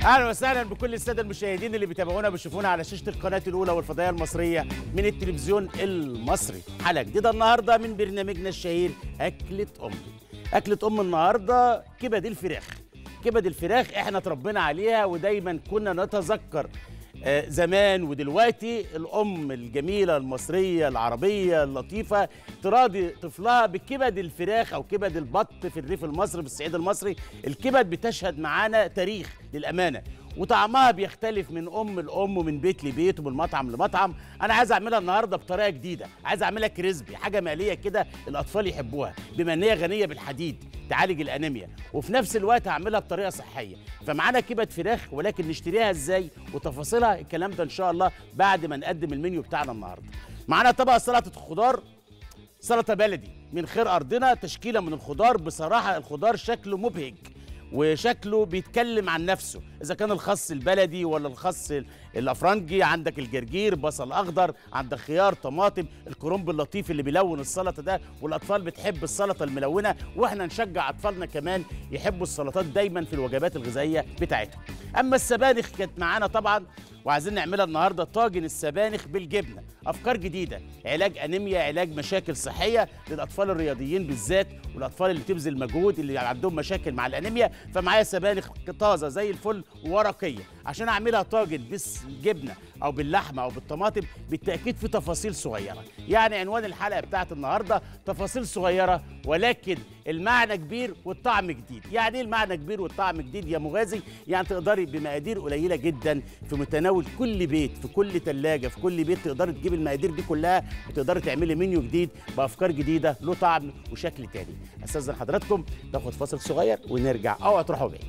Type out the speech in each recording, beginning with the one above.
اهلا وسهلا بكل الساده المشاهدين اللي بيتابعونا بيشوفونا على شاشه القناه الاولى والفضائيه المصريه من التلفزيون المصري حلقه جديده النهارده من برنامجنا الشهير اكله امي اكله ام النهارده كبد الفراخ كبد الفراخ احنا اتربينا عليها ودايما كنا نتذكر آه، زمان ودلوقتي الام الجميله المصريه العربيه اللطيفه تراضي طفلها بكبد الفراخ او كبد البط في الريف المصري في الصعيد المصري الكبد بتشهد معانا تاريخ للامانه وطعمها بيختلف من ام لام ومن بيت لبيت ومن مطعم لمطعم انا عايز اعملها النهارده بطريقه جديده عايز اعملها كريسبي حاجه مقليه كده الاطفال يحبوها بما ان هي غنيه بالحديد تعالج الانيميا وفي نفس الوقت هعملها بطريقه صحيه فمعانا كبد فراخ ولكن نشتريها ازاي وتفاصيلها الكلام ده ان شاء الله بعد ما نقدم المنيو بتاعنا النهارده معانا طبق سلطه خضار سلطه بلدي من خير ارضنا تشكيله من الخضار بصراحه الخضار شكله مبهج وشكله بيتكلم عن نفسه اذا كان الخس البلدي ولا الخس الافرنجي عندك الجرجير بصل اخضر عندك خيار طماطم الكرنب اللطيف اللي بيلون السلطه ده والاطفال بتحب السلطه الملونه واحنا نشجع اطفالنا كمان يحبوا السلطات دايما في الوجبات الغذائيه بتاعتهم اما السبانخ كانت معانا طبعا وعايزين نعملها النهارده طاجن السبانخ بالجبنه افكار جديده علاج انيميا علاج مشاكل صحيه للاطفال الرياضيين بالذات والاطفال اللي بتبذل مجهود اللي عندهم مشاكل مع الانيميا فمعايا سبانخ طازه زي الفل وورقيه عشان اعملها طاجن بالجبنه او باللحمه او بالطماطم بالتاكيد في تفاصيل صغيره يعني عنوان الحلقه بتاعت النهارده تفاصيل صغيره ولكن المعنى كبير والطعم جديد يعني ايه المعنى كبير والطعم جديد يا مغازي يعني تقدري بمقادير قليله جدا في متناول كل بيت في كل ثلاجه في كل بيت تقدري تجيبي المقادير دي كلها وتقدري تعملي منيو جديد بافكار جديده له طعم وشكل تاني استاذن حضراتكم ناخد فاصل صغير ونرجع اوعى تروحوا بعيد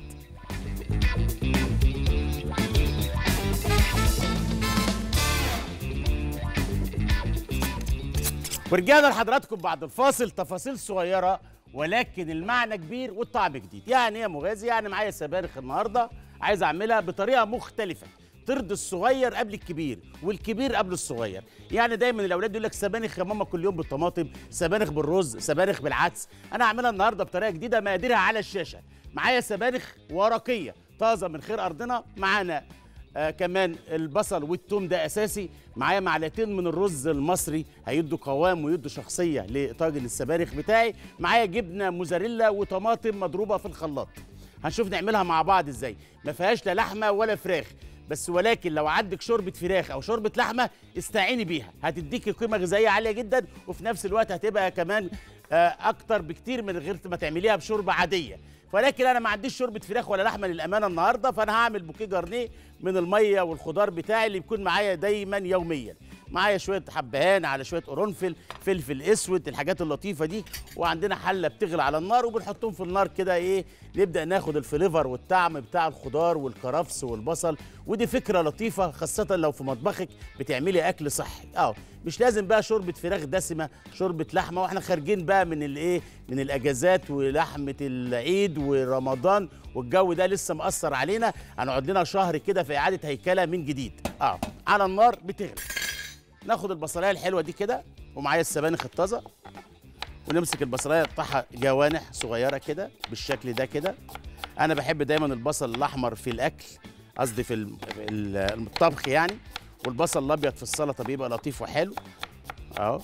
ورجعنا لحضراتكم بعد الفاصل تفاصيل صغيره ولكن المعنى كبير والطعم جديد يعني ايه يا مغازي يعني معايا سبانخ النهارده عايز اعملها بطريقه مختلفه ترضي الصغير قبل الكبير والكبير قبل الصغير يعني دايما الاولاد يقول لك سبانخ يا ماما كل يوم بالطماطم سبانخ بالرز سبانخ بالعدس انا هعملها النهارده بطريقه جديده مقاديرها على الشاشه معايا سبانخ ورقيه طازه من خير ارضنا معانا آه كمان البصل والثوم ده اساسي معايا معلقتين من الرز المصري هيدوا قوام ويدوا شخصيه لطاجن السبانخ بتاعي معايا جبنه موزاريلا وطماطم مضروبه في الخلاط هنشوف نعملها مع بعض ازاي ما فيهاش لا لحمه ولا فراخ بس ولكن لو عندك شوربه فراخ او شوربه لحمه استعيني بيها هتديكي قيمه غذائيه عاليه جدا وفي نفس الوقت هتبقى كمان آه اكتر بكتير من غير ما تعمليها بشوربه عاديه ولكن انا ما عنديش شوربه فراخ ولا لحمه للامانه النهارده فانا هعمل بوكيه جرنيه من الميه والخضار بتاعي اللي بيكون معايا دايما يوميا معايا شويه حبهان على شويه قرنفل فلفل اسود الحاجات اللطيفه دي وعندنا حله بتغلي على النار وبنحطهم في النار كده ايه نبدا ناخد الفليفر والطعم بتاع الخضار والكرفس والبصل ودي فكره لطيفه خاصه لو في مطبخك بتعملي اكل صحي اه مش لازم بقى شوربه فراخ دسمه شوربه لحمه واحنا خارجين بقى من الايه من الاجازات ولحمه العيد ورمضان والجو ده لسه مأثر علينا هنقعد لنا شهر كده في اعاده هيكله من جديد اه على النار بتغلي ناخد البصلايه الحلوه دي كده ومعايا السبانخ الطازه ونمسك البصلايه نقطعها جوانح صغيره كده بالشكل ده كده انا بحب دايما البصل الاحمر في الاكل قصدي في الطبخ يعني والبصل الابيض في السلطه بيبقى لطيف وحلو اهو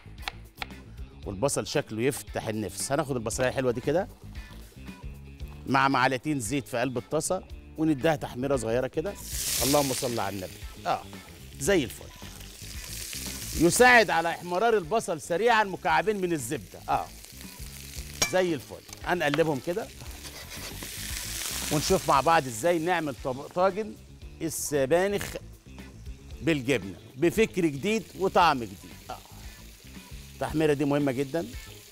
والبصل شكله يفتح النفس هناخد البصلايه الحلوه دي كده مع معلقتين زيت في قلب الطاسه ونديها تحميره صغيره كده اللهم صل على النبي اه زي الفل يساعد على احمرار البصل سريعا مكعبين من الزبده اه زي الفل هنقلبهم كده ونشوف مع بعض ازاي نعمل طاجن السبانخ بالجبنه بفكر جديد وطعم جديد آه. التحميره دي مهمه جدا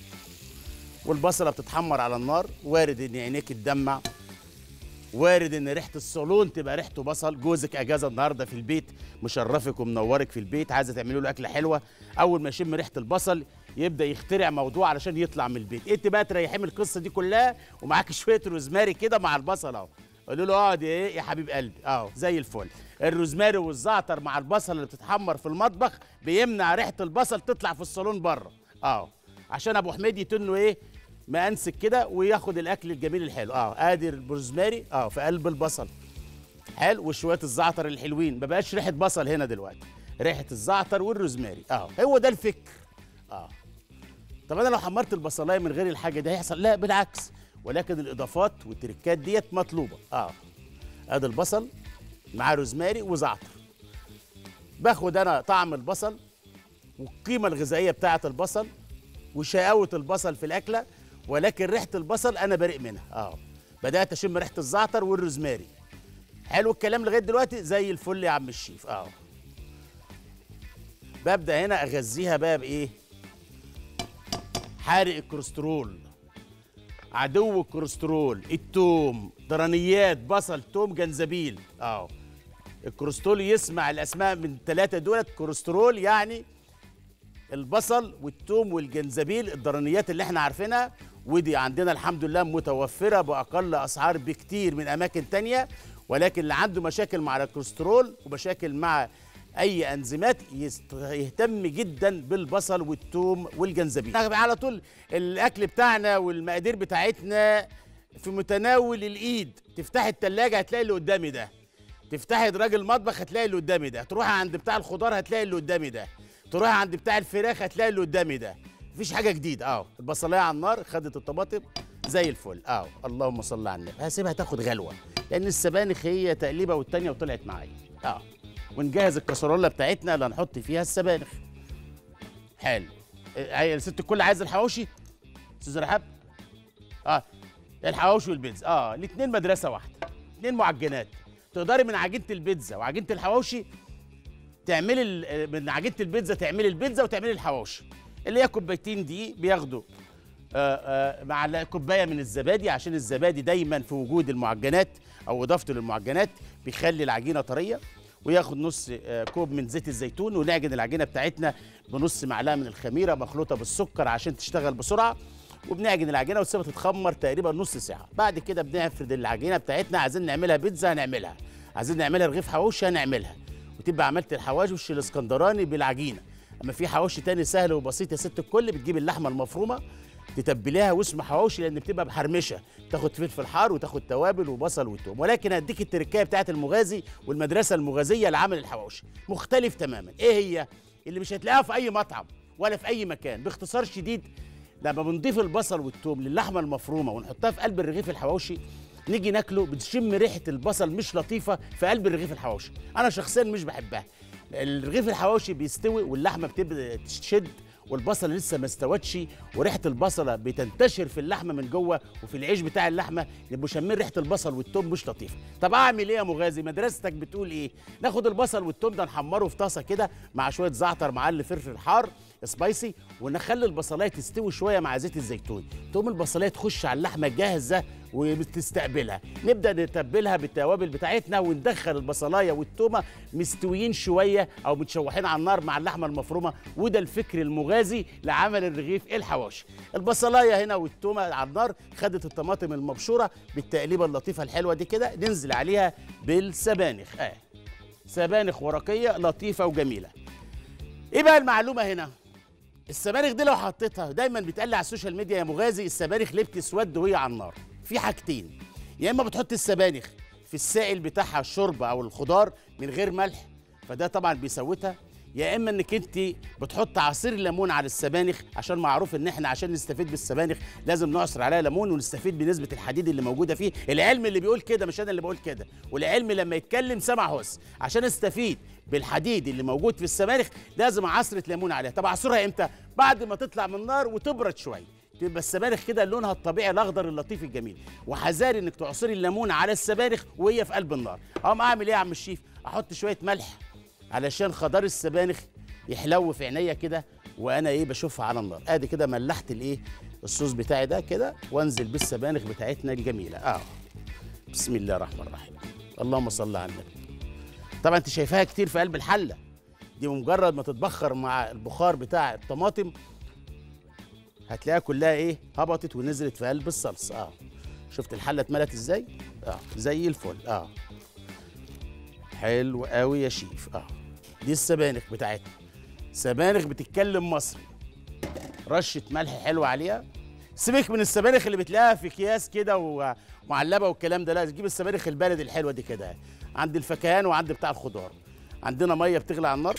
والبصله بتتحمر على النار وارد ان عينيك تدمع وارد ان ريحه الصالون تبقى ريحته بصل جوزك اجازه النهارده في البيت مشرفك ومنورك في البيت عايزه تعملي له اكله حلوه اول ما يشم ريحه البصل يبدا يخترع موضوع علشان يطلع من البيت انت بقى تريحيه من القصه دي كلها ومعاك شويه روزماري كده مع البصل اهو قولوا له اقعد ايه يا حبيب قلبي اهو زي الفل الروزماري والزعتر مع البصل اللي بتتحمر في المطبخ بيمنع ريحه البصل تطلع في الصالون بره اهو عشان ابو حميد يتنه ايه مأنسك كده وياخد الاكل الجميل الحلو اه ادي الروزماري اه في قلب البصل حلو وشويه الزعتر الحلوين ما بقاش ريحه بصل هنا دلوقتي ريحه الزعتر والروزماري اهو هو ده الفكر اه طب انا لو حمرت البصلايه من غير الحاجه دي هيحصل لا بالعكس ولكن الاضافات والتركات ديت مطلوبه اه ادي البصل مع روزماري وزعتر باخد انا طعم البصل والقيمه الغذائيه بتاعه البصل وشقاوه البصل في الاكله ولكن ريحه البصل انا بريء منها اه بدات اشم ريحه الزعتر والروزماري حلو الكلام لغايه دلوقتي زي الفل يا عم الشيف اه ببدا هنا اغذيها بقى بايه حارق الكوليسترول عدو الكوليسترول التوم درانيات بصل توم جنزبيل اه الكوليسترول يسمع الاسماء من الثلاثه دولت كوليسترول يعني البصل والثوم والجنزبيل الضرنيات اللي احنا عارفينها ودي عندنا الحمد لله متوفرة بأقل أسعار بكتير من أماكن تانية ولكن اللي عنده مشاكل مع الكوليسترول ومشاكل مع أي أنزيمات يست- يهتم جدا بالبصل والثوم والجنزبيل على طول الأكل بتاعنا والمقادير بتاعتنا في متناول الإيد تفتح التلاجة هتلاقي اللي قدامي ده تفتحي راجل مطبخ هتلاقي اللي قدامي ده تروحي عند بتاع الخضار هتلاقي اللي قدامي ده تروحي عند بتاع الفراخ هتلاقي اللي قدامي ده مفيش حاجه جديده اه البصلايه على النار خدت الطماطم زي الفل اه اللهم صل على النبي هسيبها تاخد غلوه لان السبانخ هي تقليبه والتانيه وطلعت معايا اه ونجهز الكسرولة بتاعتنا اللي هنحط فيها السبانخ حلو آه، الست الكل عايز الحواوشي استاذ رحاب اه الحواوشي والبيتزا اه الاثنين مدرسه واحده اثنين معجنات تقدري من عجينه البيتزا وعجينه الحواوشي تعملي ال- من عجينه البيتزا تعملي البيتزا وتعملي الحواوشي اللي هي كوبايتين دي بياخدوا آه، آه، مع كوبايه من الزبادي عشان الزبادي دايما في وجود المعجنات او اضافته للمعجنات بيخلي العجينه طريه وياخد نص آه، كوب من زيت الزيتون ونعجن العجينه بتاعتنا بنص معلقه من الخميره مخلوطه بالسكر عشان تشتغل بسرعه وبنعجن العجينه ونسيبها تتخمر تقريبا نص ساعه بعد كده بنفرد العجينه بتاعتنا عايزين نعملها بيتزا هنعملها عايزين نعملها رغيف حواوشي هنعملها وتبقى عملت الحواوشي الاسكندراني بالعجينه اما في حواوشي تاني سهل وبسيط يا ست الكل بتجيب اللحمه المفرومه تتبليها واسمه حواوشي لان بتبقى محرمشه تاخد فلفل حار وتاخد توابل وبصل وتوم ولكن هديك التركايه بتاعت المغازي والمدرسه المغازيه لعمل الحواوشي مختلف تماما ايه هي اللي مش هتلاقيها في اي مطعم ولا في اي مكان باختصار شديد لما بنضيف البصل والثوم للحمه المفرومه ونحطها في قلب الرغيف الحواوشي نيجي ناكله بتشم ريحه البصل مش لطيفه في قلب الرغيف الحواوشي انا شخصيا مش بحبها الرغيف الحواوشي بيستوي واللحمه بتبدا تشد والبصل لسه ما استوتش وريحه البصله بتنتشر في اللحمه من جوه وفي العيش بتاع اللحمه يبقوا شامين ريحه البصل والثوم مش لطيفه طب اعمل ايه يا مغازي مدرستك بتقول ايه ناخد البصل والثوم ده نحمره في طاسه كده مع شويه زعتر معلي فلفل حار سبايسي ونخلي البصلايه تستوي شويه مع زيت الزيتون تقوم البصلايه تخش على اللحمه جاهزه وتستقبلها نبدا نتبلها بالتوابل بتاعتنا وندخل البصلايه والتومه مستويين شويه او متشوحين على النار مع اللحمه المفرومه وده الفكر المغازي لعمل الرغيف الحواشي البصلايه هنا والتومه على النار خدت الطماطم المبشوره بالتقليبه اللطيفه الحلوه دي كده ننزل عليها بالسبانخ اه سبانخ ورقيه لطيفه وجميله ايه بقى المعلومه هنا السبانخ دي لو حطيتها دايما بيتقال لي على السوشيال ميديا يا مغازي السبانخ ليه بتسود وهي على النار في حاجتين يا اما بتحط السبانخ في السائل بتاعها الشوربه او الخضار من غير ملح فده طبعا بيسوتها يا اما انك انت بتحط عصير ليمون على السبانخ عشان معروف ان احنا عشان نستفيد بالسبانخ لازم نعصر عليها ليمون ونستفيد بنسبه الحديد اللي موجوده فيه العلم اللي بيقول كده مش انا اللي بقول كده والعلم لما يتكلم سمع هوس عشان استفيد بالحديد اللي موجود في السبانخ لازم عصره ليمون عليها طب اعصرها امتى بعد ما تطلع من النار وتبرد شويه تبقى السبانخ كده لونها الطبيعي الاخضر اللطيف الجميل وحذاري انك تعصري الليمون على السبانخ وهي في قلب النار اقوم اعمل ايه يا عم الشيف احط شويه ملح علشان خضار السبانخ يحلو في عينيا كده وانا ايه بشوفها على النار ادي كده ملحت الايه الصوص بتاعي ده كده وانزل بالسبانخ بتاعتنا الجميله اه بسم الله الرحمن الرحيم اللهم صل على النبي طبعا انت شايفاها كتير في قلب الحله دي بمجرد ما تتبخر مع البخار بتاع الطماطم هتلاقيها كلها ايه هبطت ونزلت في قلب الصلصه اه شفت الحله اتملت ازاي اه زي الفل اه حلو قوي يا شيف اه دي السبانخ بتاعتنا سبانخ بتتكلم مصري رشه ملح حلوه عليها سيبك من السبانخ اللي بتلاقيها في اكياس كده ومعلبه والكلام ده لا تجيب السبانخ البلد الحلوه دي كده عند الفكهان وعند بتاع الخضار عندنا ميه بتغلي على النار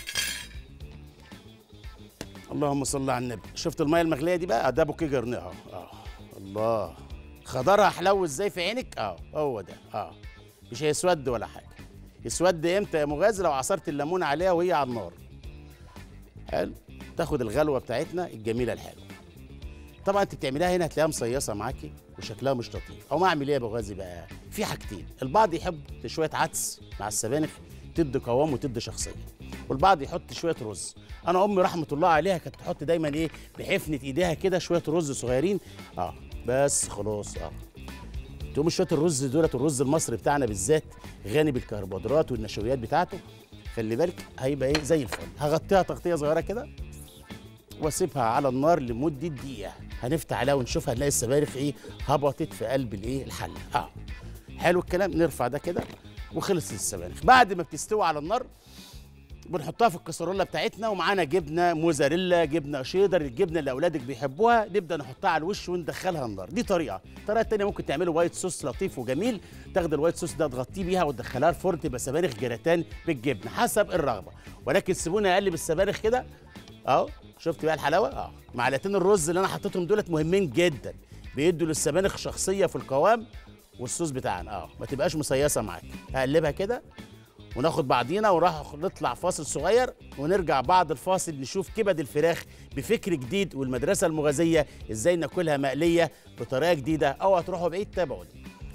اللهم صل على النبي شفت الميه المغليه دي بقى ده بوكيه جرنيه اهو اه الله خضرها حلو ازاي في عينك اه هو ده اه مش هيسود ولا حاجه يسود امتى يا مغازي لو عصرت الليمون عليها وهي على النار حلو تاخد الغلوه بتاعتنا الجميله الحلوه طبعا انت بتعمليها هنا هتلاقيها مصيصه معاكي وشكلها مش لطيف او ما اعمل ايه يا ابو غازي بقى في حاجتين البعض يحب شويه عدس مع السبانخ تدي قوام وتدي شخصيه والبعض يحط شويه رز انا امي رحمه الله عليها كانت تحط دايما ايه بحفنه ايديها كده شويه رز صغيرين اه بس خلاص اه تقوم شويه الرز دولت الرز المصري بتاعنا بالذات غني بالكربوهيدرات والنشويات بتاعته خلي بالك هيبقى ايه زي الفل هغطيها تغطيه صغيره كده واسيبها على النار لمده دقيقه هنفتح عليها ونشوفها هنلاقي السبانخ ايه هبطت في قلب الايه الحله اه حلو الكلام نرفع ده كده وخلصت السبانخ بعد ما بتستوي على النار بنحطها في الكسرونه بتاعتنا ومعانا جبنه موزاريلا جبنه شيدر الجبنه اللي اولادك بيحبوها نبدا نحطها على الوش وندخلها النار دي طريقه الطريقه الثانيه ممكن تعملوا وايت صوص لطيف وجميل تاخد الوايت صوص ده تغطيه بيها وتدخلها الفرن تبقى سبانخ جراتان بالجبنه حسب الرغبه ولكن سيبوني اقلب السبانخ كده اهو شفت بقى الحلاوه اه معلقتين الرز اللي انا حطيتهم دولت مهمين جدا بيدوا للسبانخ شخصيه في القوام والصوص بتاعنا اه ما تبقاش مصيصه معاك هقلبها كده وناخد بعضينا ونروح نطلع فاصل صغير ونرجع بعد الفاصل نشوف كبد الفراخ بفكر جديد والمدرسه المغازيه ازاي ناكلها مقليه بطريقه جديده او هتروحوا بعيد تابعوني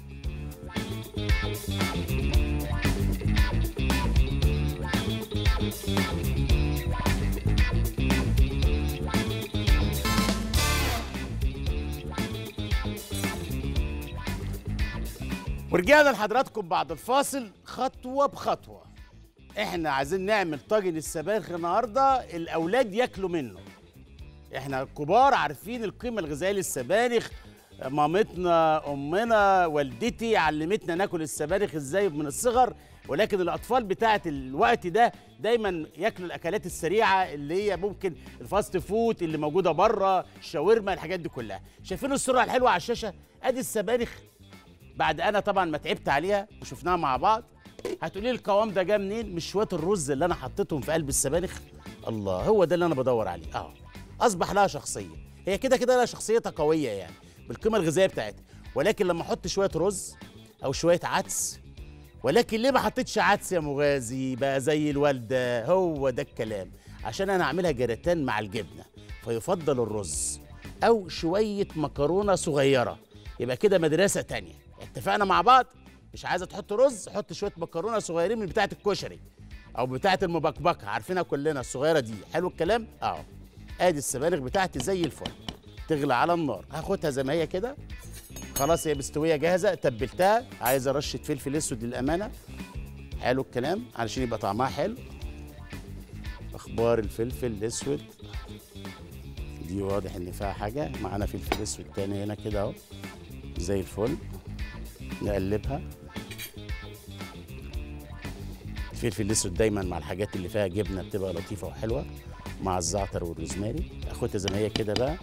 ورجعنا لحضراتكم بعد الفاصل خطوه بخطوه احنا عايزين نعمل طاجن السبانخ النهارده الاولاد ياكلوا منه احنا الكبار عارفين القيمه الغذائيه للسبانخ مامتنا امنا والدتي علمتنا ناكل السبانخ ازاي من الصغر ولكن الاطفال بتاعه الوقت ده دايما ياكلوا الاكلات السريعه اللي هي ممكن الفاست فود اللي موجوده بره الشاورما الحاجات دي كلها شايفين الصوره الحلوه على الشاشه ادي السبانخ بعد انا طبعا ما تعبت عليها وشفناها مع بعض هتقولي لي القوام ده جه منين مش شويه الرز اللي انا حطيتهم في قلب السبانخ الله هو ده اللي انا بدور عليه اه اصبح لها شخصيه هي كده كده لها شخصيتها قويه يعني بالقيمه الغذائيه بتاعتها ولكن لما احط شويه رز او شويه عدس ولكن ليه ما حطيتش عدس يا مغازي بقى زي الوالده هو ده الكلام عشان انا اعملها جراتان مع الجبنه فيفضل الرز او شويه مكرونه صغيره يبقى كده مدرسه تانية اتفقنا مع بعض مش عايزه تحط رز حط شويه مكرونه صغيرين من بتاعه الكشري او بتاعه المبكبكه عارفينها كلنا الصغيره دي حلو الكلام اه ادي السبانخ بتاعتي زي الفل تغلى على النار هاخدها زي ما هي كده خلاص هي مستويه جاهزه تبلتها عايزه رشه فلفل اسود للامانه حلو الكلام علشان يبقى طعمها حلو اخبار الفلفل الاسود دي واضح ان فيها حاجه معانا فلفل اسود تاني هنا كده اهو زي الفل نقلبها الفلفل الاسود دايما مع الحاجات اللي فيها جبنه بتبقى لطيفه وحلوه مع الزعتر والروزماري اخدها زي ما هي كده بقى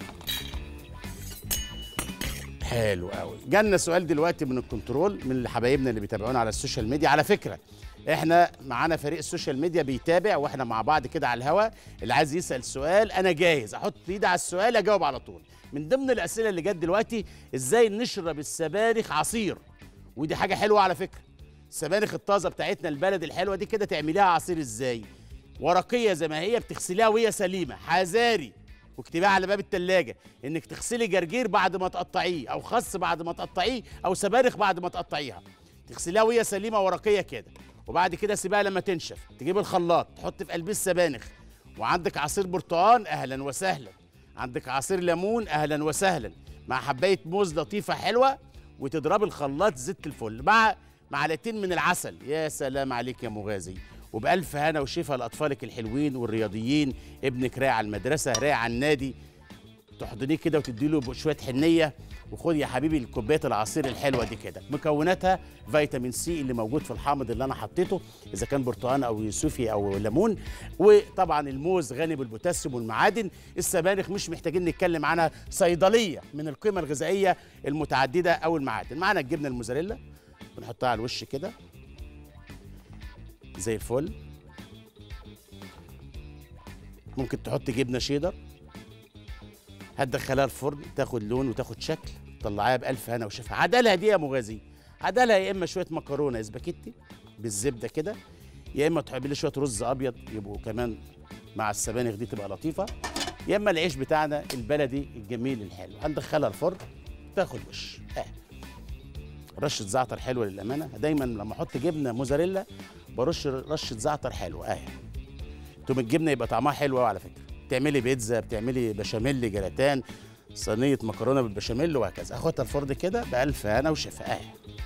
حلو قوي جالنا سؤال دلوقتي من الكنترول من حبايبنا اللي بيتابعونا على السوشيال ميديا على فكره احنا معانا فريق السوشيال ميديا بيتابع واحنا مع بعض كده على الهوا اللي عايز يسال سؤال انا جاهز احط ايدي على السؤال اجاوب على طول من ضمن الاسئله اللي جت دلوقتي ازاي نشرب السبانخ عصير ودي حاجه حلوه على فكره السبانخ الطازه بتاعتنا البلد الحلوه دي كده تعمليها عصير ازاي ورقيه زي ما هي بتغسليها وهي سليمه حذاري واكتبيها على باب التلاجة انك تغسلي جرجير بعد ما تقطعيه او خس بعد ما تقطعيه او سبانخ بعد ما تقطعيها تغسليها وهي سليمه ورقيه كده وبعد كده سيبها لما تنشف تجيب الخلاط تحط في قلبيه السبانخ وعندك عصير برتقال اهلا وسهلا عندك عصير ليمون اهلا وسهلا مع حبايه موز لطيفه حلوه وتضرب الخلاط زيت الفل مع معلقتين من العسل يا سلام عليك يا مغازي وبألف هنا وشفا لأطفالك الحلوين والرياضيين ابنك رايح على المدرسة رايح على النادي تحضنيه كده وتدي له شويه حنيه وخد يا حبيبي كوبايه العصير الحلوه دي كده مكوناتها فيتامين سي اللي موجود في الحامض اللي انا حطيته اذا كان برتقان او يوسفي او ليمون وطبعا الموز غني بالبوتاسيوم والمعادن السبانخ مش محتاجين نتكلم عنها صيدليه من القيمه الغذائيه المتعدده او المعادن معانا الجبنه الموزاريلا بنحطها على الوش كده زي الفل ممكن تحط جبنه شيدر هتدخلها الفرن تاخد لون وتاخد شكل طلعيها بألف هنا وشفا عدلها دي يا مغازي عدلها يا اما شويه مكرونه اسباجيتي بالزبده كده يا اما تحب لي شويه رز ابيض يبقوا كمان مع السبانخ دي تبقى لطيفه يا اما العيش بتاعنا البلدي الجميل الحلو هندخلها الفرن تاخد وش اه رشه زعتر حلوه للامانه دايما لما احط جبنه موزاريلا برش رشه زعتر حلوه اه تقوم الجبنه يبقى طعمها حلو قوي على فكره بتعملي بيتزا بتعملي بشاميل جراتان صينيه مكرونه بالبشاميل وهكذا اخدها الفرن كده بألف هنا وشفاء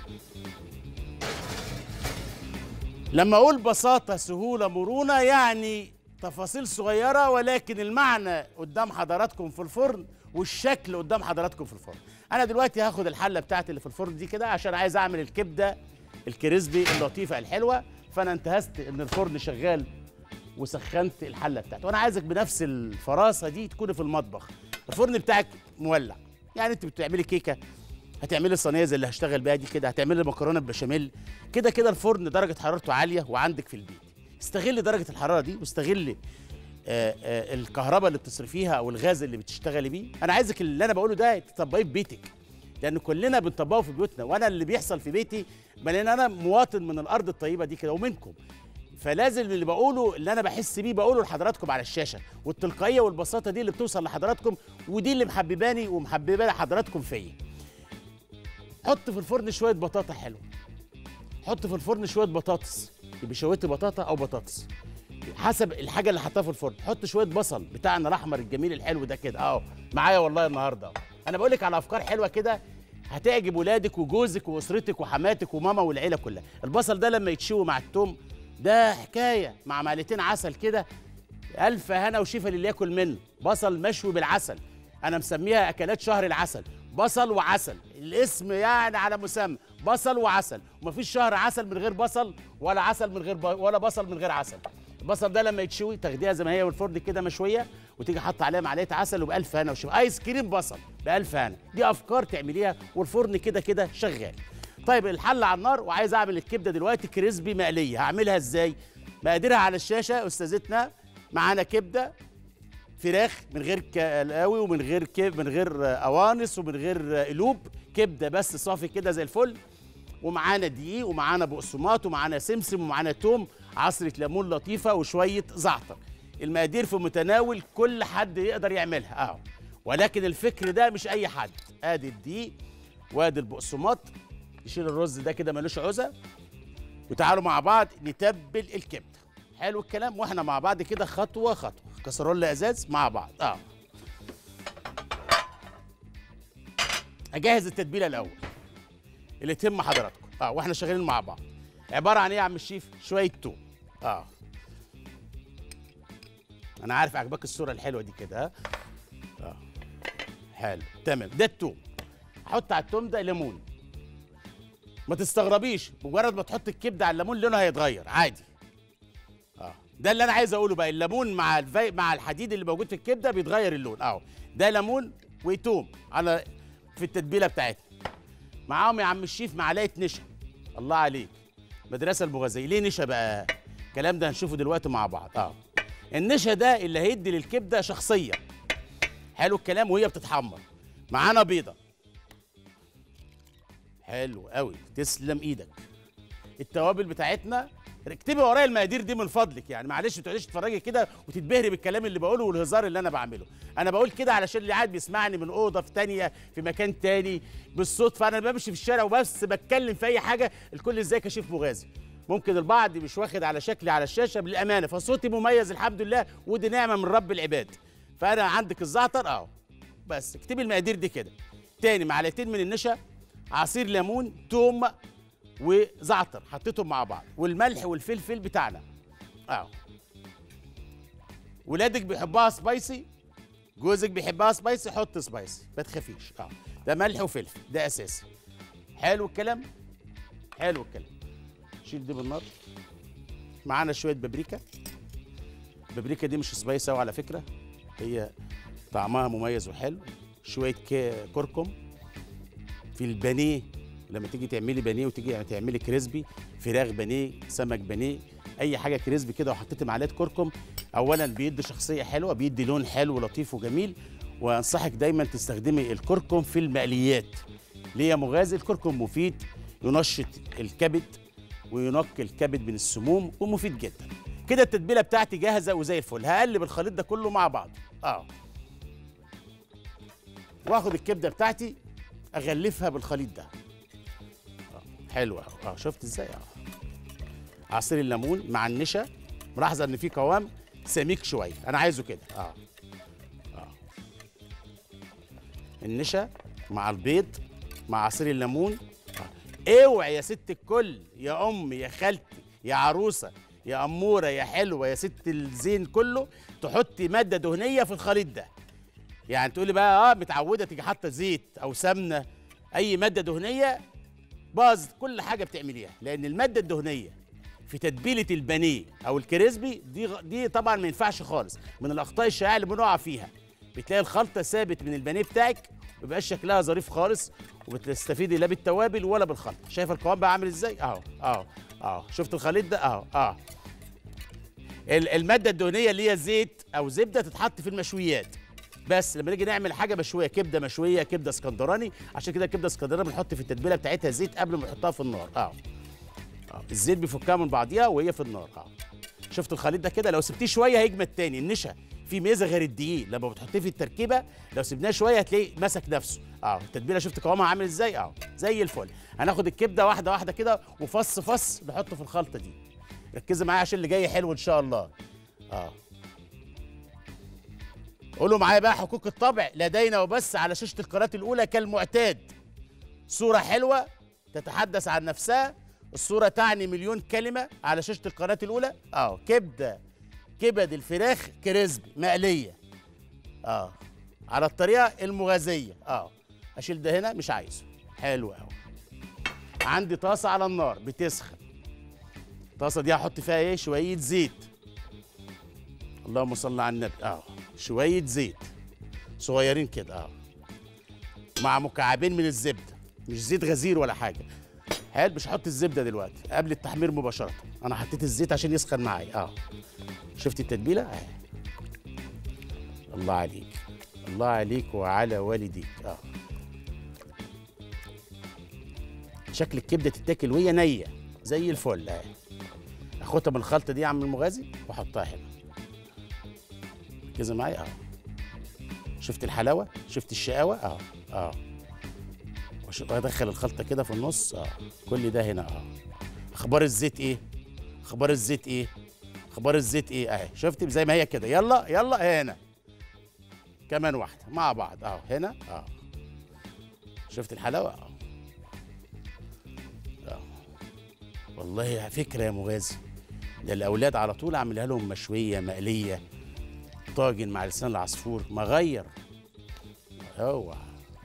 لما اقول بساطه سهوله مرونه يعني تفاصيل صغيره ولكن المعنى قدام حضراتكم في الفرن والشكل قدام حضراتكم في الفرن انا دلوقتي هاخد الحله بتاعتي اللي في الفرن دي كده عشان عايز اعمل الكبده الكريسبي اللطيفه الحلوه فانا انتهزت ان الفرن شغال وسخنت الحله بتاعتي وانا عايزك بنفس الفراسه دي تكوني في المطبخ الفرن بتاعك مولع يعني انت بتعملي كيكه هتعملي صينيه زي اللي هشتغل بيها دي كده هتعملي مكرونه ببشاميل كده كده الفرن درجه حرارته عاليه وعندك في البيت استغلي درجه الحراره دي واستغلي آه آه الكهرباء اللي بتصرفيها او الغاز اللي بتشتغلي بيه انا عايزك اللي انا بقوله ده تطبقيه في بيتك لان كلنا بنطبقه في بيوتنا وانا اللي بيحصل في بيتي لان انا مواطن من الارض الطيبه دي كده ومنكم فلازم اللي بقوله اللي انا بحس بيه بقوله لحضراتكم على الشاشه والتلقائيه والبساطه دي اللي بتوصل لحضراتكم ودي اللي محبباني ومحببه حضراتكم فيا حط في الفرن شويه بطاطا حلوه حط في الفرن شويه بطاطس يبقى شويت بطاطا او بطاطس حسب الحاجه اللي حطها في الفرن حط شويه بصل بتاعنا الاحمر الجميل الحلو ده كده اهو معايا والله النهارده اهو انا بقول لك على افكار حلوه كده هتعجب ولادك وجوزك واسرتك وحماتك وماما والعيله كلها البصل ده لما يتشوي مع التوم ده حكايه مع معلقتين عسل كده الف هنا وشفا للي ياكل منه بصل مشوي بالعسل انا مسميها اكلات شهر العسل بصل وعسل الاسم يعني على مسمى بصل وعسل ومفيش شهر عسل من غير بصل ولا عسل من غير ب... ولا بصل من غير عسل البصل ده لما يتشوي تاخديها زي ما هي والفرن كده مشويه وتيجي حاطه عليها معلقه عسل وبألف هنا وشفا ايس كريم بصل بألف هنا دي افكار تعمليها والفرن كده كده شغال طيب الحله على النار وعايز اعمل الكبده دلوقتي كريسبي مقليه هعملها ازاي مقاديرها على الشاشه استاذتنا معانا كبده فراخ من غير كلاوي ومن غير كب من غير قوانص ومن غير قلوب كبده بس صافي كده زي الفل ومعانا دقيق ومعانا بقسماط ومعانا سمسم ومعانا توم عصره ليمون لطيفه وشويه زعتر المقادير في متناول كل حد يقدر يعملها اهو ولكن الفكر ده مش اي حد ادي الدقيق وادي البقسماط نشيل الرز ده كده ملوش عوزه وتعالوا مع بعض نتبل الكبده حلو الكلام واحنا مع بعض كده خطوه خطوه كسرولة ازاز مع بعض اه اجهز التتبيله الاول اللي تهم حضراتكم اه واحنا شغالين مع بعض عباره عن ايه يا عم الشيف شويه توم اه انا عارف عجبك الصوره الحلوه دي كده ها اه حلو تمام ده التوم حط على التوم ده ليمون ما تستغربيش مجرد ما تحط الكبده على الليمون لونه هيتغير عادي اه ده اللي انا عايز اقوله بقى الليمون مع الفي... مع الحديد اللي موجود في الكبده بيتغير اللون اهو ده ليمون وتوم على في التتبيله بتاعتنا معاهم يا عم الشيف معلقه نشا الله عليك مدرسه المغازيه ليه نشا بقى الكلام ده هنشوفه دلوقتي مع بعض اه النشا ده اللي هيدي للكبده شخصيه حلو الكلام وهي بتتحمر معانا بيضه حلو قوي تسلم ايدك التوابل بتاعتنا اكتبي ورايا المقادير دي من فضلك يعني معلش ما تقعديش تتفرجي كده وتتبهري بالكلام اللي بقوله والهزار اللي انا بعمله انا بقول كده علشان اللي قاعد بيسمعني من اوضه في تانية في مكان تاني بالصدفه انا بمشي في الشارع وبس بتكلم في اي حاجه الكل ازيك يا شيف مغازي ممكن البعض مش واخد على شكلي على الشاشه بالامانه فصوتي مميز الحمد لله ودي نعمه من رب العباد فانا عندك الزعتر اهو بس اكتبي المقادير دي كده تاني معلقتين من النشا عصير ليمون توم وزعتر حطيتهم مع بعض والملح والفلفل بتاعنا اهو ولادك بيحبوها سبايسي جوزك بيحبها سبايسي حط سبايسي ما تخافيش اه ده ملح وفلفل ده اساسي حلو الكلام حلو الكلام شيل دي بالنار معانا شويه بابريكا البابريكا دي مش سبايسي أوي على فكره هي طعمها مميز وحلو شويه ك- كركم في البانيه لما تيجي تعملي بانيه وتيجي تعملي كريسبي فراخ بانيه سمك بانيه اي حاجه كريسبي كده وحطيتي معلقه كركم اولا بيدي شخصيه حلوه بيدي لون حلو ولطيف وجميل وانصحك دايما تستخدمي الكركم في المقليات ليه يا مغازي الكركم مفيد ينشط الكبد وينقي الكبد من السموم ومفيد جدا كده التتبيله بتاعتي جاهزه وزي الفل هقلب الخليط ده كله مع بعض اه واخد الكبده بتاعتي اغلفها بالخليط ده آه. حلوه اه شفت ازاي اه عصير الليمون مع النشا ملاحظه ان في قوام سميك شويه انا عايزه كده اه اه النشا مع البيض مع عصير الليمون آه. اوعي يا ست الكل يا ام يا خالتي يا عروسه يا اموره يا حلوه يا ست الزين كله تحطي ماده دهنيه في الخليط ده يعني تقولي بقى اه متعوده تيجي حاطه زيت او سمنه اي ماده دهنيه باظ كل حاجه بتعمليها لان الماده الدهنيه في تتبيله البانيه او الكريسبي دي غ- دي طبعا ما ينفعش خالص من الاخطاء الشائعه اللي بنقع فيها بتلاقي الخلطه ثابت من البانيه بتاعك ما بيبقاش شكلها ظريف خالص وبتستفيدي لا بالتوابل ولا بالخلطه شايف القوام بقى عامل ازاي اهو اهو اهو شفت الخليط ده اهو اهو ال- الماده الدهنيه اللي هي زيت او زبده تتحط في المشويات بس لما نيجي نعمل حاجه مشويه كبده مشويه كبده اسكندراني عشان كده الكبده اسكندراني بنحط في التتبيله بتاعتها زيت قبل ما نحطها في النار اه اه الزيت بيفكها من بعضيها وهي في النار اه شفتوا الخليط ده كده لو سبتيه شويه هيجمد تاني النشا في ميزه غير الدقيق لما بتحطيه في التركيبه لو سبناه شويه هتلاقيه مسك نفسه اه التتبيله شفت قوامها عامل ازاي اه زي الفل هناخد الكبده واحده واحده كده وفص فص نحطه في الخلطه دي ركزي معايا عشان اللي جاي حلو ان شاء الله اه قولوا معايا بقى حقوق الطبع لدينا وبس على شاشه القناه الاولى كالمعتاد صوره حلوه تتحدث عن نفسها الصوره تعني مليون كلمه على شاشه القناه الاولى اه كبده كبد الفراخ كريسبي مقليه اه على الطريقه المغازيه اه اشيل ده هنا مش عايزه حلو قوي عندي طاسه على النار بتسخن الطاسه دي هحط فيها ايه شويه زيت اللهم صل على النبي اه شويه زيت صغيرين كده اه مع مكعبين من الزبده مش زيت غزير ولا حاجه حلو مش هحط الزبده دلوقتي قبل التحمير مباشره انا حطيت الزيت عشان يسخن معايا اه شفت التتبيله اه الله عليك الله عليك وعلى والديك اه شكل الكبده تتاكل وهي نيه زي الفل اه اخدها من الخلطه دي يا عم المغازي واحطها هنا ركزي معايا اه شفت الحلاوه شفت الشقاوه اه اه وش- وادخل الخلطه كده في النص اه كل ده هنا اه اخبار الزيت ايه اخبار الزيت ايه اخبار الزيت ايه اهي شفت زي ما هي كده يلا يلا هنا كمان واحده مع بعض اه هنا اه شفت الحلاوه اه اه والله فكره يا مغازي ده الاولاد على طول اعملها لهم مشويه مقليه طاجن مع لسان العصفور مغير هو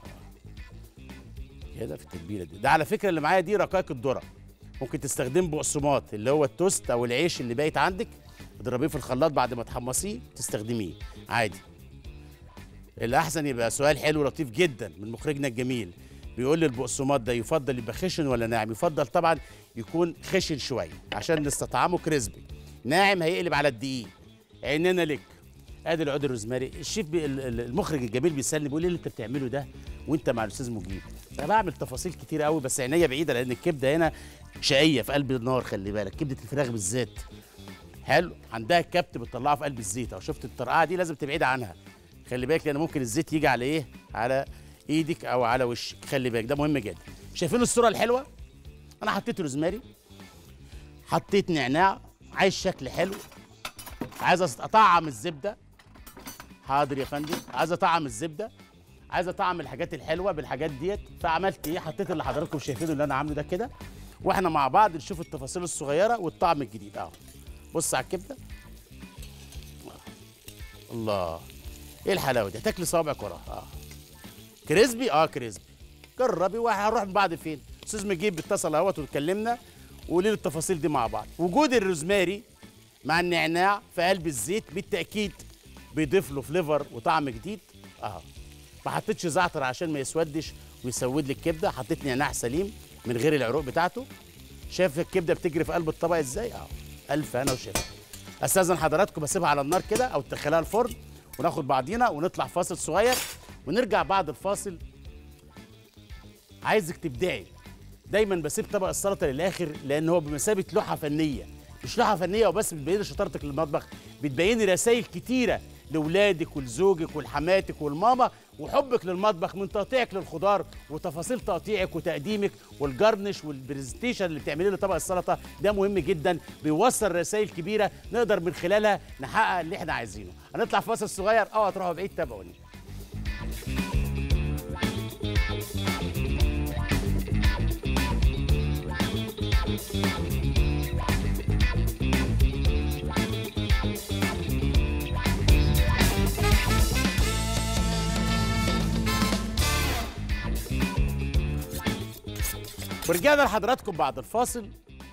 كده في التتبيله دي ده على فكره اللي معايا دي رقائق الذره ممكن تستخدم بقسماط اللي هو التوست او العيش اللي بايت عندك تضربيه في الخلاط بعد ما تحمصيه تستخدميه عادي الاحسن يبقى سؤال حلو لطيف جدا من مخرجنا الجميل بيقول لي البقسماط ده يفضل يبقى خشن ولا ناعم يفضل طبعا يكون خشن شويه عشان نستطعمه كريسبي ناعم هيقلب على الدقيق عيننا لك ادي العود الروزماري الشيف بي ال- ال- المخرج الجميل بيسالني بيقول لي اللي انت بتعمله ده وانت مع الاستاذ مجيب انا بعمل تفاصيل كتير قوي بس عينيا بعيده لان الكبده هنا شقيه في قلب النار خلي بالك كبده الفراخ بالذات حلو عندها الكبت بتطلعه في قلب الزيت او شفت الطرقعه دي لازم تبعد عنها خلي بالك لان ممكن الزيت يجي على ايه على ايدك او على وشك خلي بالك ده مهم جدا شايفين الصوره الحلوه انا حطيت روزماري حطيت نعناع عايز شكل حلو عايز أست- اطعم الزبده حاضر يا فندم عايز اطعم الزبده عايز اطعم الحاجات الحلوه بالحاجات ديت فعملت ايه حطيت اللي حضراتكم شايفينه اللي انا عامله ده كده واحنا مع بعض نشوف التفاصيل الصغيره والطعم الجديد اهو بص على الكبده الله ايه الحلاوه دي هتاكلي صوابعك وراها اه كريسبي اه كريسبي جربي وهنروح من بعد فين استاذ مجيب اتصل اهوت واتكلمنا وقولي لي التفاصيل دي مع بعض وجود الروزماري مع النعناع في قلب الزيت بالتاكيد بيضيف له فليفر وطعم جديد اهو ما حطيتش زعتر عشان ما يسودش ويسود لي الكبده حطيت نعناع سليم من غير العروق بتاعته شايف الكبده بتجري في قلب الطبق ازاي اهو الف انا وشايف استاذن حضراتكم بسيبها على النار كده او تدخلها الفرن وناخد بعضينا ونطلع فاصل صغير ونرجع بعد الفاصل عايزك تبدعي دايما بسيب طبق السلطه للاخر لان هو بمثابه لوحه فنيه مش لوحه فنيه وبس بتبين شطارتك للمطبخ بتبين رسائل كتيره لاولادك ولزوجك ولحماتك والماما وحبك للمطبخ من تقطيعك للخضار وتفاصيل تقطيعك وتقديمك والجرنش والبرزنتيشن اللي بتعمليه لطبق السلطه ده مهم جدا بيوصل رسائل كبيره نقدر من خلالها نحقق اللي احنا عايزينه هنطلع فاصل صغير اه هتروحوا بعيد تابعوني ورجعنا لحضراتكم بعد الفاصل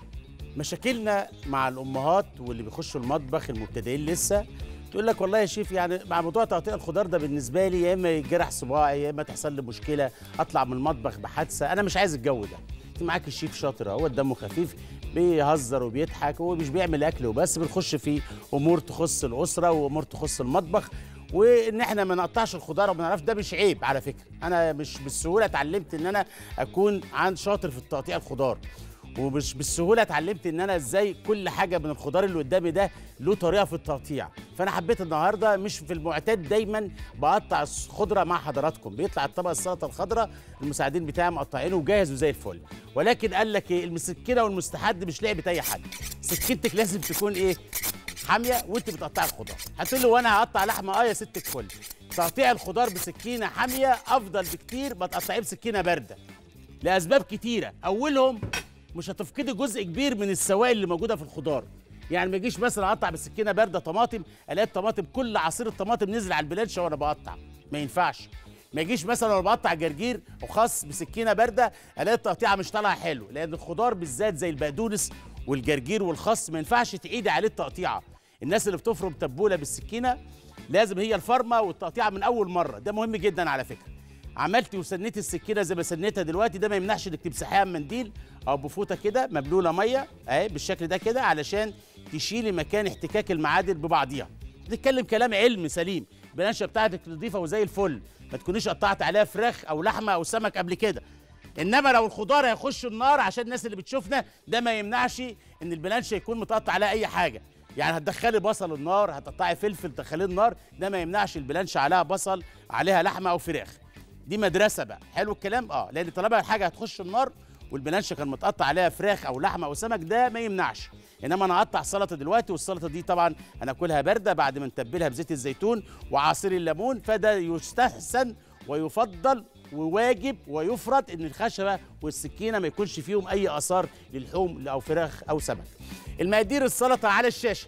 مشاكلنا مع الامهات واللي بيخشوا المطبخ المبتدئين لسه تقول لك والله يا شيف يعني مع موضوع تقطيع الخضار ده بالنسبه لي يا اما يتجرح صباعي يا اما تحصل لي مشكله اطلع من المطبخ بحادثه انا مش عايز الجو ده انت معاك الشيف شاطر اهو دمه خفيف بيهزر وبيضحك هو مش بيعمل اكل وبس بنخش في امور تخص الاسره وامور تخص المطبخ وان احنا ما نقطعش الخضار وما نعرفش ده مش عيب على فكره انا مش بالسهوله اتعلمت ان انا اكون عن شاطر في تقطيع الخضار ومش بالسهوله اتعلمت ان انا ازاي كل حاجه من الخضار اللي قدامي ده له طريقه في التقطيع فانا حبيت النهارده مش في المعتاد دايما بقطع الخضره مع حضراتكم بيطلع الطبق السلطه الخضراء المساعدين بتاعي مقطعينه وجاهز وزي الفل ولكن قال لك ايه المسكنه والمستحد مش لعبه اي حد سكينتك لازم تكون ايه حاميه وانت بتقطعي الخضار هتقول لي وانا هقطع لحمه اه يا ست الكل تقطيع الخضار بسكينه حاميه افضل بكتير ما تقطعيه بسكينه بارده لاسباب كتيره اولهم مش هتفقدي جزء كبير من السوائل اللي موجوده في الخضار يعني ما يجيش مثلا اقطع بالسكينه بارده طماطم الاقي الطماطم كل عصير الطماطم نزل على البلانشه وانا بقطع ما ينفعش ما يجيش مثلا وانا بقطع جرجير وخاص بسكينه بارده الاقي التقطيعه مش طالعه حلو لان الخضار بالذات زي البقدونس والجرجير والخس ما ينفعش تعيدي عليه التقطيعه الناس اللي بتفرم تبوله بالسكينه لازم هي الفرمه والتقطيعه من اول مره ده مهم جدا على فكره عملتي وسنيتي السكينه زي ما سنيتها دلوقتي ده ما يمنعش انك تمسحيها بمنديل او بفوطه كده مبلوله ميه اهي بالشكل ده كده علشان تشيلي مكان احتكاك المعادن ببعضيها بتتكلم كلام علم سليم البلانشه بتاعتك نظيفه وزي الفل ما تكونيش قطعت عليها فراخ او لحمه او سمك قبل كده انما لو الخضار هيخش النار عشان الناس اللي بتشوفنا ده ما يمنعش ان البلانشه يكون متقطع عليها اي حاجه يعني هتدخلي بصل النار هتقطعي فلفل تدخليه النار ده ما يمنعش البلانشه عليها بصل عليها لحمه او فراخ دي مدرسه بقى حلو الكلام اه لان طالما الحاجه هتخش النار والبلانشه كان متقطع عليها فراخ او لحمه او سمك ده ما يمنعش انما انا هقطع السلطه دلوقتي والسلطه دي طبعا هناكلها بارده بعد ما نتبلها بزيت الزيتون وعصير الليمون فده يستحسن ويفضل وواجب ويفرض ان الخشبه والسكينه ما يكونش فيهم اي اثار للحوم او فراخ او سمك المقادير السلطه على الشاشه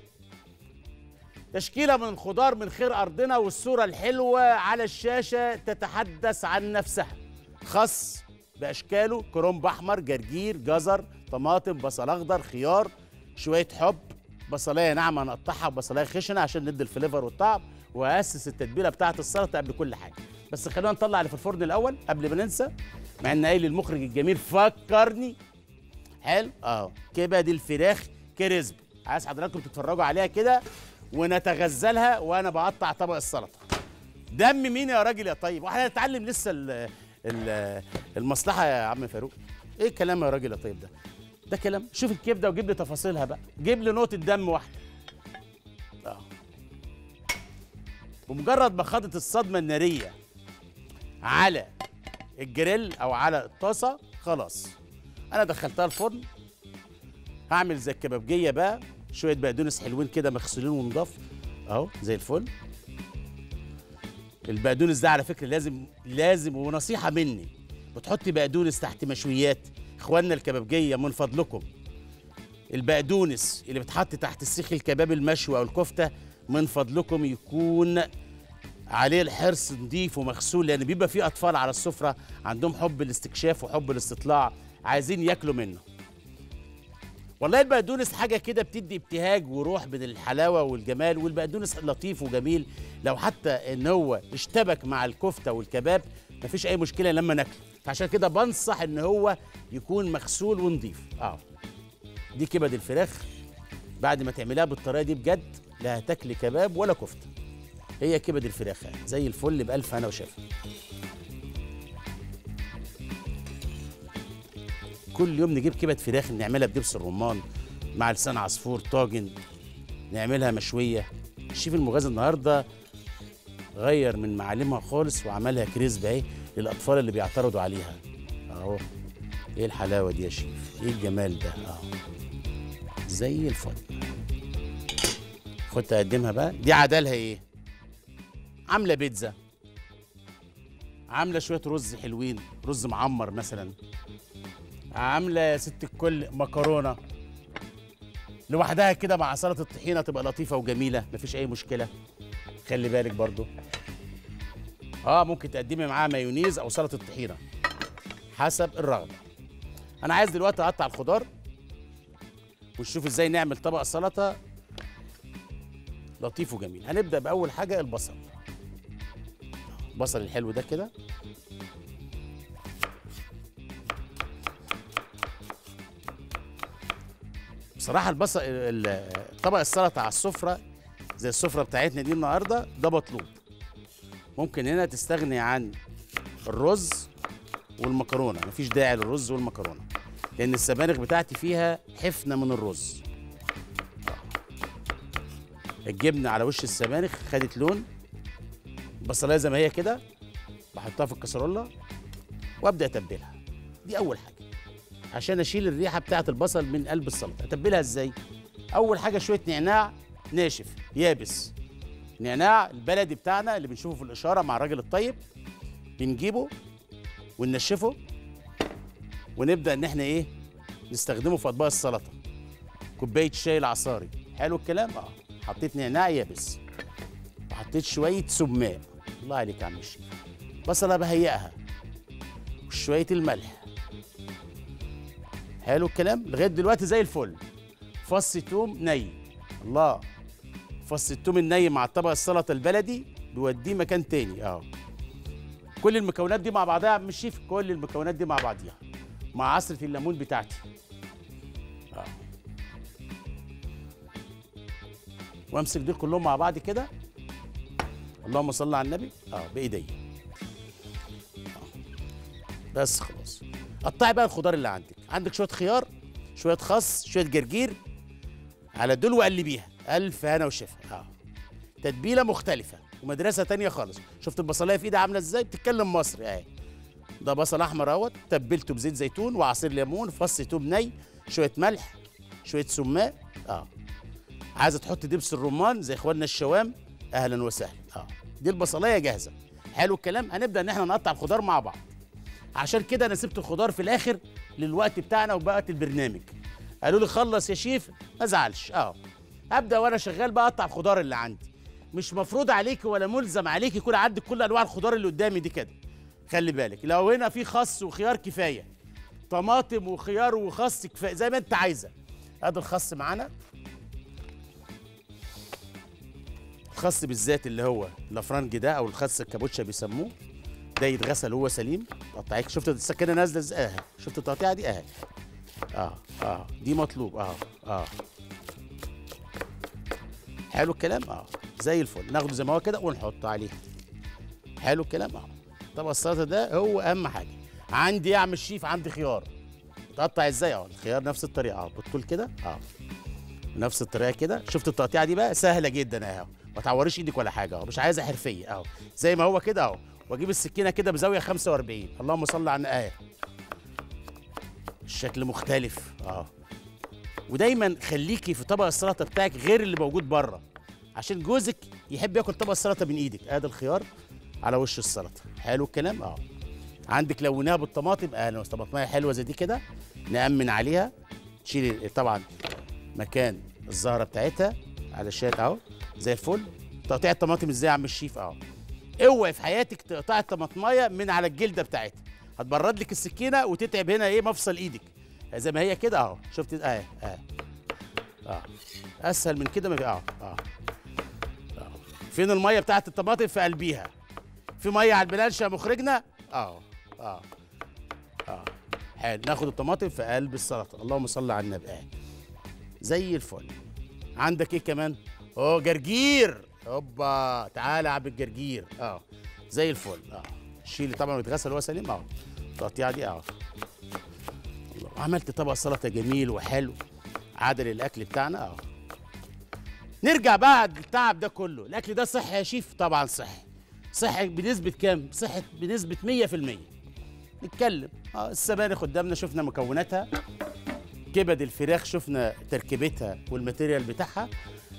تشكيله من الخضار من خير ارضنا والصوره الحلوه على الشاشه تتحدث عن نفسها خس باشكاله كرنب احمر جرجير جزر طماطم بصل اخضر خيار شويه حب بصلايه ناعمه نقطعها وبصلايه خشنه عشان ندي الفليفر والطعم واسس التتبيله بتاعه السلطه قبل كل حاجه بس خلينا نطلع اللي في الفرن الاول قبل ما ننسى مع ان قايل المخرج الجميل فكرني حلو اه كبد الفراخ كريسبي عايز حضراتكم تتفرجوا عليها كده ونتغزلها وانا بقطع طبق السلطه دم مين يا راجل يا طيب واحنا هنتعلم لسه ال ال المصلحه يا عم فاروق ايه الكلام يا راجل يا طيب ده ده كلام شوف الكبده وجيب لي تفاصيلها بقى جيب لي نقطه دم واحده اه بمجرد ما خدت الصدمه الناريه على الجريل او على الطاسه خلاص انا دخلتها الفرن هعمل زي الكبابجيه بقى شويه بقدونس حلوين كده مغسولين ونضاف اهو زي الفل البقدونس ده على فكره لازم لازم ونصيحه مني بتحطي بقدونس تحت مشويات اخواننا الكبابجيه من فضلكم البقدونس اللي بتحط تحت السيخ الكباب المشوي او الكفته من فضلكم يكون عليه الحرص نضيف ومغسول لان بيبقى فيه اطفال على السفره عندهم حب الاستكشاف وحب الاستطلاع عايزين ياكلوا منه والله البقدونس حاجه كده بتدي ابتهاج وروح بين الحلاوه والجمال والبقدونس لطيف وجميل لو حتى ان هو اشتبك مع الكفته والكباب مفيش اي مشكله لما ناكله فعشان كده بنصح ان هو يكون مغسول ونضيف اه دي كبد الفراخ بعد ما تعملها بالطريقه دي بجد لا هتاكلي كباب ولا كفته هي كبد الفراخ يعني زي الفل بألف هنا وشفا كل يوم نجيب كبد فراخ نعملها بدبس الرمان مع لسان عصفور طاجن نعملها مشويه الشيف المغازي النهارده غير من معالمها خالص وعملها كريسب اهي للاطفال اللي بيعترضوا عليها اهو ايه الحلاوه دي يا شيف ايه الجمال ده اهو زي الفل خد تقدمها بقى دي عدالها ايه عامله بيتزا عامله شويه رز حلوين رز معمر مثلا عامله يا ست الكل مكرونه لوحدها كده مع سلطه الطحينه تبقى لطيفه وجميله مفيش اي مشكله خلي بالك برضو اه ممكن تقدمي معاها مايونيز او سلطه طحينه حسب الرغبه انا عايز دلوقتي اقطع الخضار ونشوف ازاي نعمل طبق سلطه لطيف وجميل هنبدا باول حاجه البصل البصل الحلو ده كده بصراحه البصل ال- طبق السلطه على السفره زي السفره بتاعتنا دي النهارده ده مطلوب ممكن هنا تستغني عن الرز والمكرونه مفيش داعي للرز والمكرونه لان السبانخ بتاعتي فيها حفنه من الرز الجبنه على وش السبانخ خدت لون البصلايه زي ما هي كده بحطها في الكسرولة وابدا اتبلها دي اول حاجه عشان اشيل الريحه بتاعه البصل من قلب السلطه اتبلها ازاي اول حاجه شويه نعناع ناشف يابس نعناع البلدي بتاعنا اللي بنشوفه في الاشاره مع الراجل الطيب بنجيبه وننشفه ونبدا ان احنا ايه نستخدمه في اطباق السلطه كوبايه شاي العصاري حلو الكلام اه حطيت نعناع يابس وحطيت شويه سماق الله عليك يا عم الشيف بصله بهيئها وشويه الملح حلو الكلام لغايه دلوقتي زي الفل فص توم ني الله فص التوم الني مع طبق السلطه البلدي بيوديه مكان تاني اه كل المكونات دي مع بعضها يا عم الشيف كل المكونات دي مع بعضيها مع عصره الليمون بتاعتي اه وامسك دول كلهم مع بعض كده اللهم صل على النبي اه بايديا آه. بس خلاص قطعي بقى الخضار اللي عندك عندك شويه خيار شويه خس شويه جرجير على دول وقلبيها الف هنا وشفا اه تتبيله مختلفه ومدرسه تانية خالص شفت البصلايه في ايدي عامله ازاي بتتكلم مصري اهي ده بصل احمر اهوت تبلته بزيت زيتون وعصير ليمون فص توم ني شويه ملح شويه سماق اه عايزه تحط دبس الرمان زي اخواننا الشوام اهلا وسهلا اه دي البصلايه جاهزه حلو الكلام هنبدا ان احنا نقطع الخضار مع بعض عشان كده انا سبت الخضار في الاخر للوقت بتاعنا وبقت البرنامج قالوا لي خلص يا شيف ما ازعلش اه ابدا وانا شغال بقى اقطع الخضار اللي عندي مش مفروض عليك ولا ملزم عليك يكون عندك كل انواع الخضار اللي قدامي دي كده خلي بالك لو هنا في خس وخيار كفايه طماطم وخيار وخس كفايه زي ما انت عايزه ادي الخس معانا الخس بالذات اللي هو الافرنج ده او الخس الكابوتشا بيسموه ده يتغسل وهو سليم تقطعيك شفت السكينه نازله ازاي اهي شفت التقطيعه دي اهي اه اه دي مطلوب اه اه حلو الكلام اه زي الفل ناخده زي ما هو كده ونحط عليه حلو الكلام اه طبق السلطه ده هو اهم حاجه عندي يا عم الشيف عندي خيار تقطع ازاي اه الخيار نفس الطريقه اه بالطول كده اه نفس الطريقه كده شفت التقطيعه دي بقى سهله جدا اهو ما تعوريش ايدك ولا حاجه اهو مش عايزه حرفيه اهو زي ما هو كده اهو واجيب السكينه كده بزاويه 45 اللهم صل على النبي الشكل مختلف اه ودايما خليكي في طبق السلطه بتاعك غير اللي موجود بره عشان جوزك يحب ياكل طبق السلطه من ايدك ادي الخيار على وش السلطه حلو الكلام اه عندك لوناها بالطماطم اهلا طماطميه حلوه زي دي كده نأمن عليها تشيلي طبعا مكان الزهره بتاعتها علشان اهو زي الفل تقطيع الطماطم ازاي يا عم الشيف اهو اوعي في حياتك تقطعي الطماطمايه من على الجلده بتاعتها هتبرد لك السكينه وتتعب هنا ايه مفصل ايدك زي ما هي كده اهو شفت اهي اهي اه اسهل من كده ما في اه اه اه فين الميه بتاعت الطماطم في قلبيها في ميه على البلانشه يا مخرجنا اه اه اه حلو ناخد الطماطم في قلب السلطه اللهم صل على النبي اه زي الفل عندك ايه كمان اه جرجير هوبا تعالى يا عم الجرجير اه زي الفل اه شيلي طبعا ويتغسل وهو سليم اه التقطيعه دي اه الله عملت طبق سلطه جميل وحلو عادل الاكل بتاعنا اه نرجع بعد التعب ده كله الاكل ده صحي يا شيف طبعا صحي صحي بنسبه كام صحي بنسبه 100% نتكلم اه السبانخ قدامنا شفنا مكوناتها كبد الفراخ شفنا تركيبتها والماتيريال بتاعها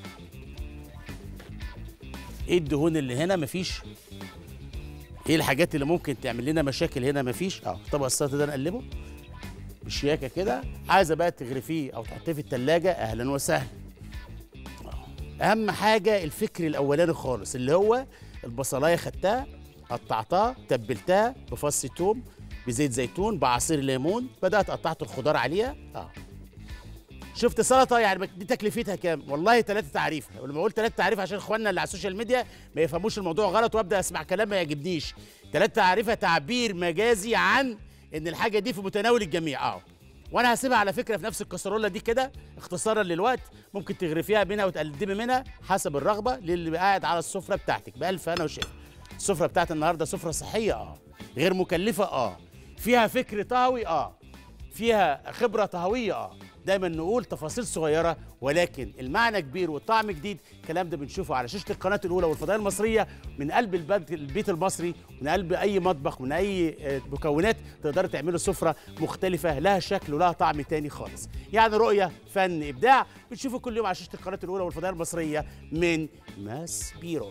ايه الدهون اللي هنا مفيش ايه الحاجات اللي ممكن تعمل لنا مشاكل هنا مفيش اه طبق السلطه ده نقلبه بشياكه كده عايزه بقى تغرفيه او تحطيه في التلاجة اهلا وسهلا اهم حاجه الفكر الاولاني خالص اللي هو البصلايه خدتها قطعتها تبلتها بفص توم بزيت زيتون بعصير ليمون بدات قطعت الخضار عليها اه شفت سلطه يعني دي تكلفتها كام والله ثلاثه تعريفه ولما اقول ثلاثه تعريف عشان اخواننا اللي على السوشيال ميديا ما يفهموش الموضوع غلط وابدا اسمع كلام ما يعجبنيش ثلاثه تعريفه تعبير مجازي عن ان الحاجه دي في متناول الجميع اه وانا هسيبها على فكره في نفس الكسرونه دي كده اختصارا للوقت ممكن تغرفيها منها وتقدمي منها حسب الرغبه للي قاعد على السفره بتاعتك بالف انا وشيف السفره بتاعت النهارده سفره صحيه اه غير مكلفه اه فيها فكر طهوي اه فيها خبره طهويه اه دايما نقول تفاصيل صغيره ولكن المعنى كبير والطعم جديد الكلام ده بنشوفه على شاشه القناه الاولى والفضائيه المصريه من قلب البيت, البيت المصري من قلب اي مطبخ من اي مكونات تقدروا تعملوا سفره مختلفه لها شكل ولها طعم تاني خالص يعني رؤيه فن ابداع بتشوفوا كل يوم على شاشه القناه الاولى والفضائيه المصريه من ماس بيرو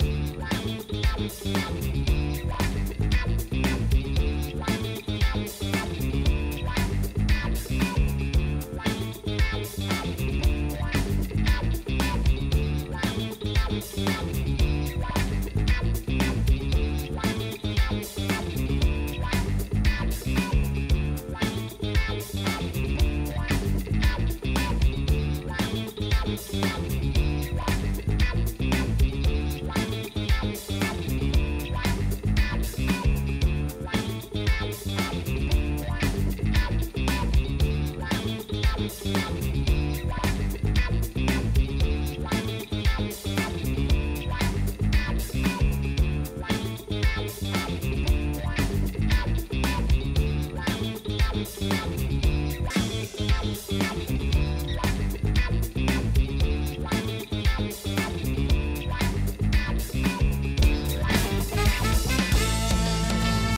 Thank you.